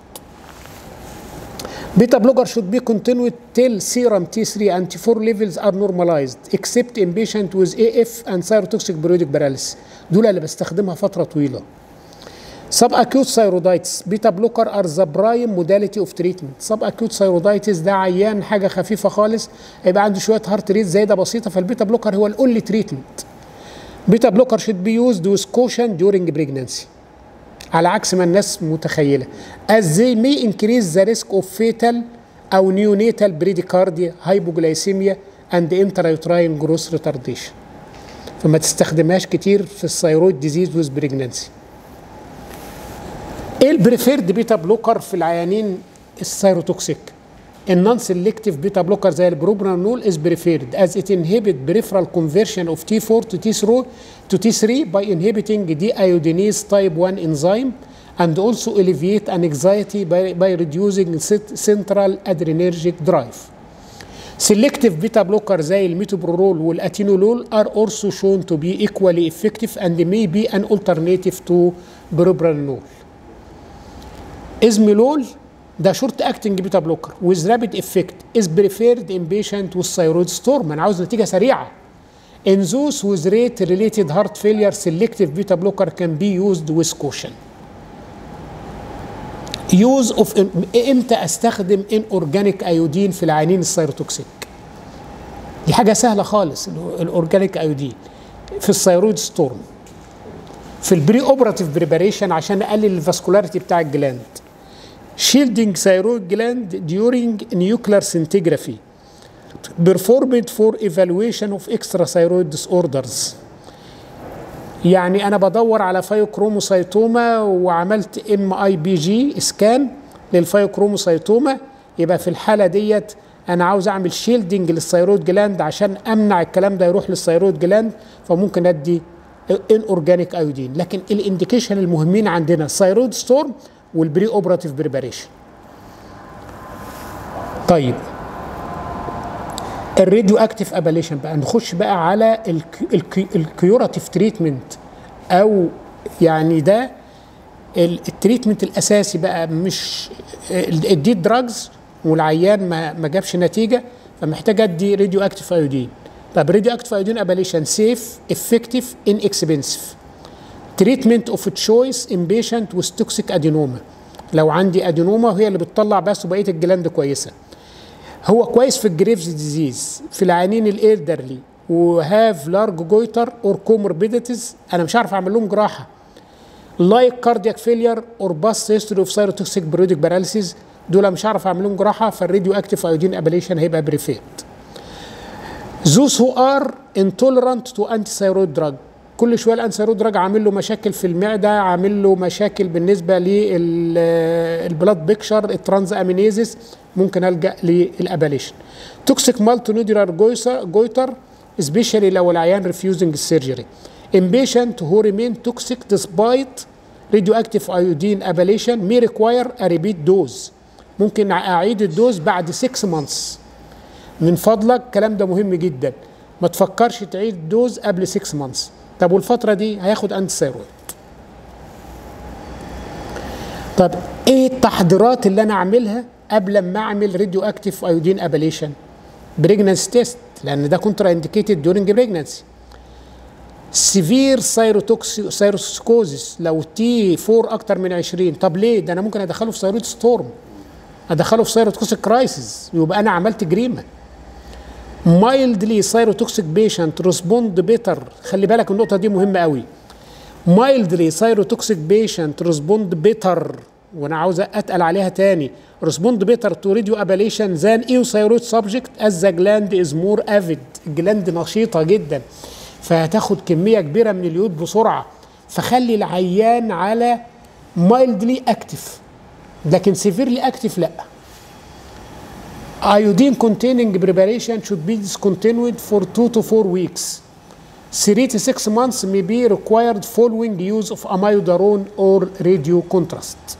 Beta blocker should be continued till serum T3 and T4 levels are normalized except in patient with AF and thyrotoxic periodic paralysis دول اللي بستخدمها فترة طويلة Subacute thyroiditis beta blocker are the prime modality of treatment Subacute thyroiditis ده عيان حاجة خفيفة خالص هيبقى عنده شوية هارت ريت زايدة بسيطة فالبيتا بلوكر هو الأونلي تريتمنت بيتا بلوكر should be used with caution during pregnancy على عكس ما الناس متخيله as they may increase the risk of fatal او neonatal bradycardia hypoglycemia and intrauterine growth retardation فما تستخدمهاش كتير في الثيرويد ديزيز ويز بريجنانسي ايه البريفيرد بيتا بلوكر في العيانين الثيروتوكسيك النون سيلكتيف بيتا بلوكر زي البروبرانول از بريفيرد از ات انهبت بريفرال كونفرشن اوف تي 4 تو تي 3 to T3 by inhibiting deiodinase type 1 enzyme and also alleviate an anxiety by, by reducing central adrenergic drive. Selective beta blocker زي الميتوبرولول والاتينولول are also shown to be equally effective and may be an alternative to propranolol. Ismilol ده شورت اكتنج بيتا بلوكر with rapid effect is preferred in patient with thyroid storm انا عاوز نتيجه سريعه In those with rate-related heart failure, selective beta blocker can be used with caution. Use of امتى استخدم inorganic iodine في العيانين السيروتوكسيك؟ دي حاجه سهله خالص ال- الاورجانيك ايودين في الثيرويد ستورم في البري اوبراتيف بريباريشن عشان نقلل الفاسكولاريتي بتاع الجلاند shielding thyroid gland during nuclear scintigraphy performed for evaluation of extrathyroid disorders يعني انا بدور على فايوكروموسايتوما وعملت ام اي بي جي سكان للفايوكروموسايتوما يبقى في الحاله ديت انا عاوز اعمل شيلدنج للثيرويد جلاند عشان امنع الكلام ده يروح للثيرويد جلاند فممكن ادي ان اورجانيك ايودين لكن الانديكيشن المهمين عندنا الثيرويد ستورم والبري اوبراتيف بريباريشن طيب الراديو اكتيف اباليشن بقى نخش بقى على الكيوراتيف تريتمنت او يعني ده ال- التريتمنت الاساسي بقى مش ال- اديت دراجز والعيان ما ما جابش نتيجه فمحتاج ادي راديو اكتيف ايودين طب راديو اكتيف ايودين اباليشن سيف افكتيف ان اكسبنسيف تريتمنت اوف تشويس ان بيشنت وذ توكسيك ادينوما لو عندي ادينوما وهي اللي بتطلع بس وبقيه الجلاند كويسه هو كويس في الجريفز ديزيز في العيانين الالدرلي وهاف لارج جويتر اور كوموربيديتيز انا مش عارف اعمل لهم جراحه لايك كاردياك فيلير اور باست هيستوري اوف سايروتوكسيك برودك باراليسيس دول مش عارف اعمل لهم جراحه فالراديو اكتيف ايودين ابليشن هيبقى بريفيرد those who are intolerant to anti-thyroid drug كل شويه الانتي ثايرويد دراج عامل له مشاكل في المعده عامل له مشاكل بالنسبه للبلاد بيكشر الترانز امينيزيس ممكن الجا للاباليشن توكسيك مالتي نودولار جويتر سبيشالي لو العيان ريفيوزنج السيرجري impatient who remain toxic despite radioactive iodine ablation may require a repeat dose ممكن اعيد الدوز بعد 6 months من فضلك الكلام ده مهم جدا ما تفكرش تعيد دوز قبل 6 مانثس طب والفتره دي هياخد انتي ثيرويد طب ايه التحضيرات اللي انا اعملها قبل ما اعمل راديو اكتيف ايودين ابليشن بريجنانسي تيست لان ده كونترا انديكيتد دورنج بريجنانسي سيفير سايروتوكسيكوزيس لو تي 4 اكتر من 20 طب ليه ده انا ممكن ادخله في ثيرويد ستورم ادخله في سايروتوكسيك كرايسيس يبقى انا عملت جريمه مايلدلي سايروتوكسيك بيشنت ريسبوند بيتر خلي بالك النقطه دي مهمه قوي مايلدلي سايروتوكسيك بيشنت ريسبوند بيتر وانا عاوز اتقل عليها تاني ريسبوند بيتر تو راديو اباليشن ذان ايو ثايرويد سبجكت از ذا جلاند از مور افيد الجلاند نشيطه جدا فهتاخد كميه كبيره من اليود بسرعه فخلي العيان على مايلدلي اكتف لكن سيفيرلي اكتف لا iodine containing preparation should be discontinued for 2 to 4 weeks 3 to 6 months may be required following use of amiodarone or radio contrast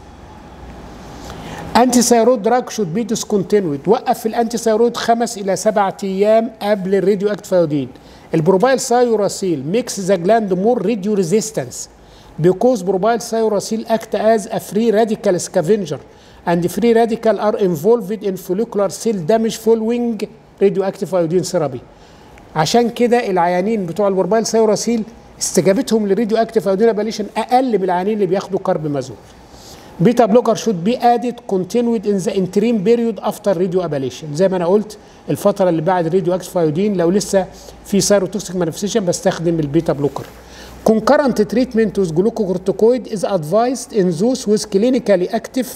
انتي ثيرويد دراج should be discontinued وقف الانتي ثيرويد خمس الى سبعة ايام قبل الراديو اكتيف ايودين البروبايل سايوراسيل makes the gland more radio resistance because propyl cyauracil act as a free radical scavenger and free radical are involved in follicular cell damage following radioactive iodine therapy عشان كده العيانين بتوع البروبايل سايوراسيل استجابتهم للراديو اكتيف ايودين اباليشن اقل من العيانين اللي بياخدوا كاربمازول بيتا بلوكر شود بي ادد continued in the interim period after radio ablation زي ما انا قلت الفتره اللي بعد الراديو اكتيف ايودين لو لسه في سايروتوكسيك مانيفستيشن بستخدم البيتا بلوكر concurrent treatment with glucocorticoid is advised in those with clinically active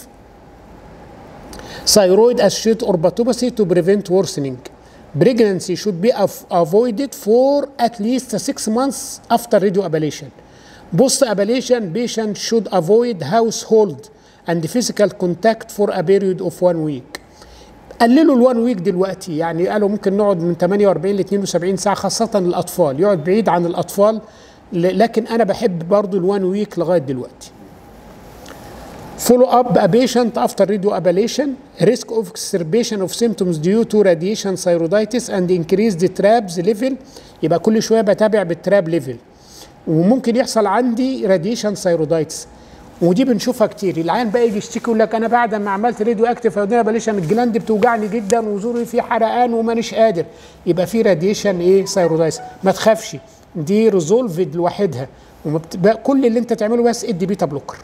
thyroid associated orbitopathy to prevent worsening. Pregnancy should be av- avoided for at least six months after radioablation. Post-ablation, patient should avoid household and physical contact for a period of one week. قللوا الوان ويك دلوقتي يعني قالوا ممكن نقعد من 48 ل 72 ساعه خاصه الاطفال يقعد بعيد عن الاطفال ل- لكن انا بحب برضو الوان ويك لغايه دلوقتي follow up a patient after radioablation risk of exacerbation of symptoms due to radiation thyroiditis and increase the TRABS level يبقى كل شويه بتابع بالتراب ليفل وممكن يحصل عندي راديشن ثايرودايتس ودي بنشوفها كتير العيان بقى يجي يشتكي يقول لك انا بعد ما عملت راديو اكتيف ايودين ابليشن الجلاند بتوجعني جدا وزوري فيه حرقان ومانيش قادر يبقى في راديشن ايه ثايرودايتس ما تخافش دي ريزولفد لوحدها ومبت... كل اللي انت تعمله بس ادي بيتا بلوكر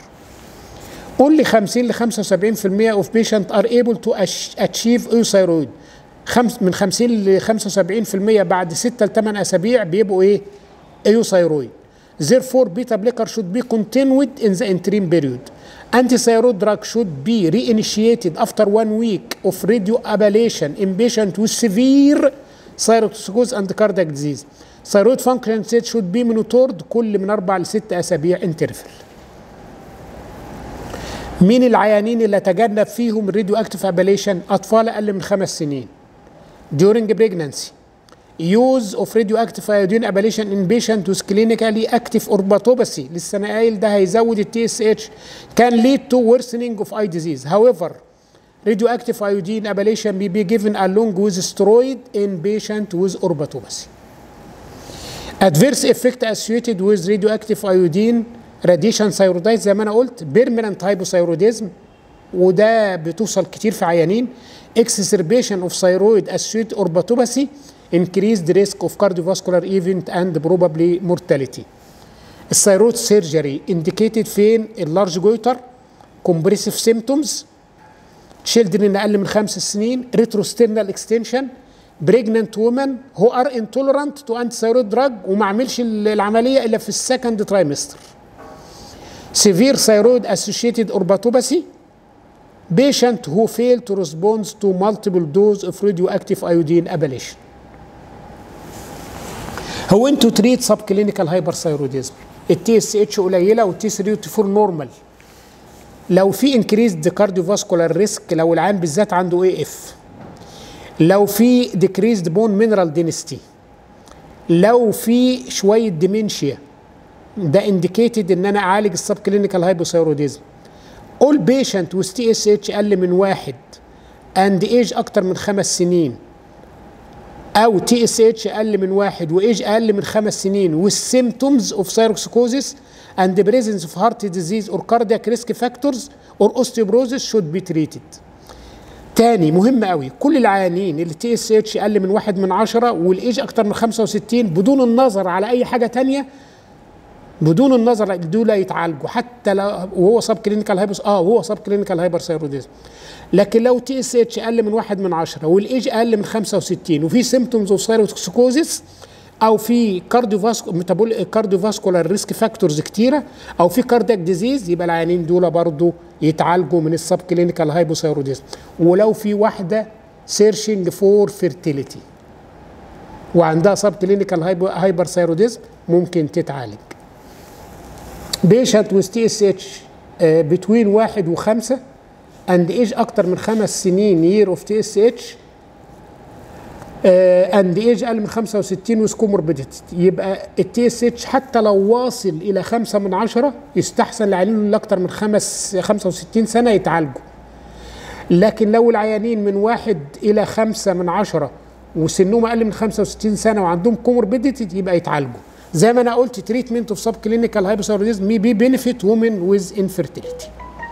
only 50 ل 75% of patient are able to ach- achieve euthyroid خمس من 50 ل 75% بعد 6 ل 8 اسابيع بيبقوا ايه؟ ايوثايرويد. Therefore, beta blocker should be continued in the interim period. Antithyroid drug should be reinitiated after one week of radioablation in patient with severe thyrotoxicosis and cardiac disease. Thyroid function state should be monitored كل من أربع لست أسابيع interval. مين العيانين اللي تجنب فيهم الراديو اكتيف ابليشن؟ أطفال أقل من خمس سنين. During pregnancy. use of radioactive iodine ablation in patient with clinically active orbitopathy لسه انا قايل ده هيزود التي اس اتش can lead to worsening of eye disease however radioactive iodine ablation may be given along with steroid in patient with orbitopathy adverse effect associated with radioactive iodine radiation thyroiditis زي ما انا قلت permanent hypothyroidism وده بتوصل كتير في عيانين exacerbation of thyroid associated orbitopathy increased risk of cardiovascular event and probably mortality. الثيرويد سيرجري indicated فين اللارج جويتر compressive symptoms children اقل من خمس سنين retrosternal extension pregnant women who are intolerant to antithyroid drug وما عملش العمليه الا في السكند ترايمستر severe thyroid associated orbitopathy patient who fail to respond to multiple dose of radioactive iodine ablation هو انتوا تريد سب كلينيكال هايبرثايروديزم التي اس اتش قليله والتي 3 والتي 4 نورمال لو في انكريزد كارديوفاسكولار ريسك لو العيان بالذات عنده اي اف لو في ديكريزد بون مينرال دينستي لو في شويه ديمنشيا ده انديكيتد ان انا اعالج السب كلينيكال هايبوثايروديزم اول بيشنت وذ تي اس اتش اقل من واحد اند ايج اكتر من خمس سنين او تي اس اتش اقل من واحد وايج اقل من خمس سنين والسيمتومز اوف ثايروكسيكوزيس اند بريزنس اوف هارت ديزيز اور كاردياك ريسك فاكتورز اور اوستيوبروزيس شود بي تريتد تاني مهم قوي كل العيانين اللي تي اس اتش اقل من واحد من عشرة والايج اكتر من 65 بدون النظر على اي حاجه تانية بدون النظر دول يتعالجوا حتى لو وهو صاب كلينيكال هايبر اه وهو صاب كلينيكال هايبر ثايروديزم لكن لو تي اس اتش اقل من واحد من عشرة والايج اقل من 65 وفي سيمتومز اوف ثايروتوكسيكوزيس او في كارديو ميتابول كارديو فاسكولار ريسك فاكتورز كتيره او في كاردياك ديزيز يبقى العيانين دول برضو يتعالجوا من السب كلينيكال هايبوثايروديزم ولو في واحده سيرشنج فور فيرتيليتي وعندها سب كلينيكال هايبر ثايروديزم ممكن تتعالج بيشنت ويز تي اس اتش بتوين واحد وخمسه اند ايج اكتر من خمس سنين يير اوف تي اس اتش اند ايج اقل من 65 ويز كوموربيديتي يبقى التي اس اتش حتى لو واصل الى خمسة من عشرة يستحسن العيانين اللي اكتر من خمس 65 سنه يتعالجوا لكن لو العيانين من واحد الى خمسة من عشرة وسنهم اقل من 65 سنه وعندهم كوموربيديتي يبقى يتعالجوا زي ما انا قلت تريتمنت اوف سب كلينيكال هايبوثايروديزم مي بي بينيفيت وومن ويز انفيرتيليتي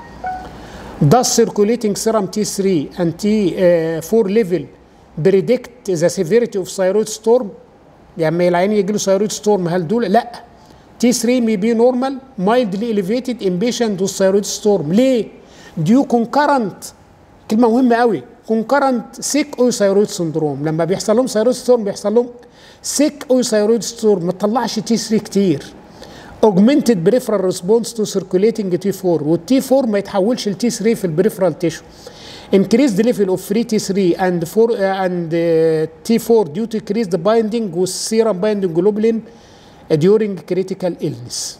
Does circulating serum T3 and T4 level predict the severity of thyroid storm؟ يعني العين يجي له thyroid storm هل دول؟ لا. T3 may be normal, mildly elevated in patient with thyroid storm. ليه؟ due concurrent كلمة مهمة قوي concurrent sick thyroid syndrome لما بيحصل لهم thyroid storm بيحصل لهم sick thyroid storm ما تطلعش T3 كتير. augmented peripheral response to circulating T4 والتي 4 ما يتحولش ل T3 في البريفرال تيشو increased level of free T3 and 4 uh, and uh, T4 due to increased binding with serum binding globulin during critical illness.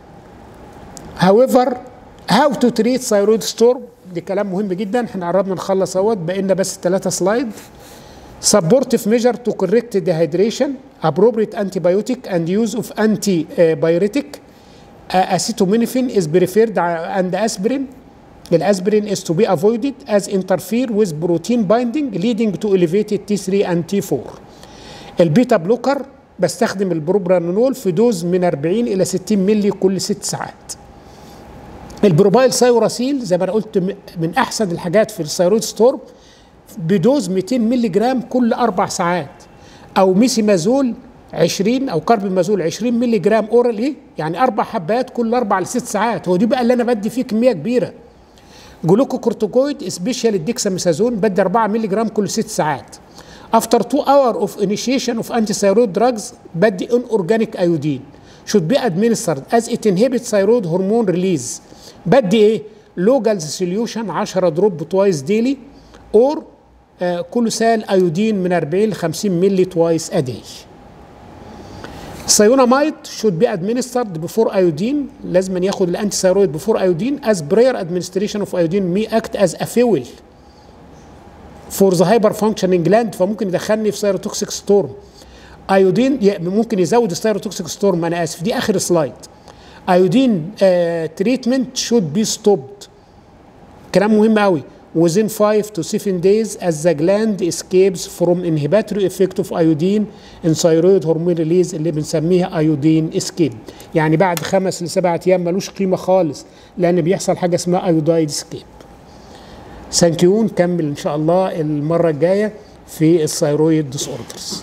However, how to treat thyroid storm دي كلام مهم جدا احنا قربنا نخلص اهوت بقينا بس ثلاثة سلايد supportive measure to correct dehydration appropriate antibiotic and use of antibiotic uh, acetaminophen is preferred and aspirin الاسبرين is to be avoided as interfere with protein binding leading to elevated T3 and T4 البيتا بلوكر بستخدم البروبرانول في دوز من 40 الى 60 مللي كل 6 ساعات البروبايل سايوراسيل زي ما انا قلت من احسن الحاجات في الثيرويد ستورم بدوز 200 مللي جرام كل اربع ساعات او ميسيمازول 20 او كاربيمازول 20 مللي جرام اورال ايه يعني اربع حبات كل اربع لست ساعات هو دي بقى اللي انا بدي فيه كميه كبيره جلوكوكورتيكويد سبيشال الديكساميثازون بدي 4 مللي جرام كل ست ساعات after 2 hour of initiation of antithyroid drugs بدي inorganic iodine should be administered as it inhibits thyroid hormone release بدي ايه local solution 10 دروب twice daily or آه كولوسال ايودين من 40 ل 50 مللي twice a day Cyanamide should be administered before iodine لازم ياخد الانتي ثيرويد before iodine as prior administration of iodine may act as a fuel for the hyperfunctioning gland فممكن يدخلني في سيروتوكسيك ستورم ايودين ممكن يزود السيروتوكسيك ستورم انا اسف دي اخر سلايد ايودين تريتمنت شود بي ستوبد كلام مهم قوي within 5 to 7 days as the gland escapes from inhibitory effect of iodine in thyroid hormone release اللي بنسميها ايودين اسكيب يعني بعد خمس لسبعة ايام ملوش قيمه خالص لان بيحصل حاجه اسمها ايودايد اسكيب ثانك يو نكمل ان شاء الله المره الجايه في الثيرويد ديس اوردرز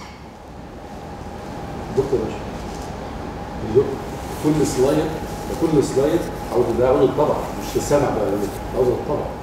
دكتور باشا دكتور، كل سلايد كل سلايد عاوز ده عاوز الطبع مش السمع بقى عاوز الطبع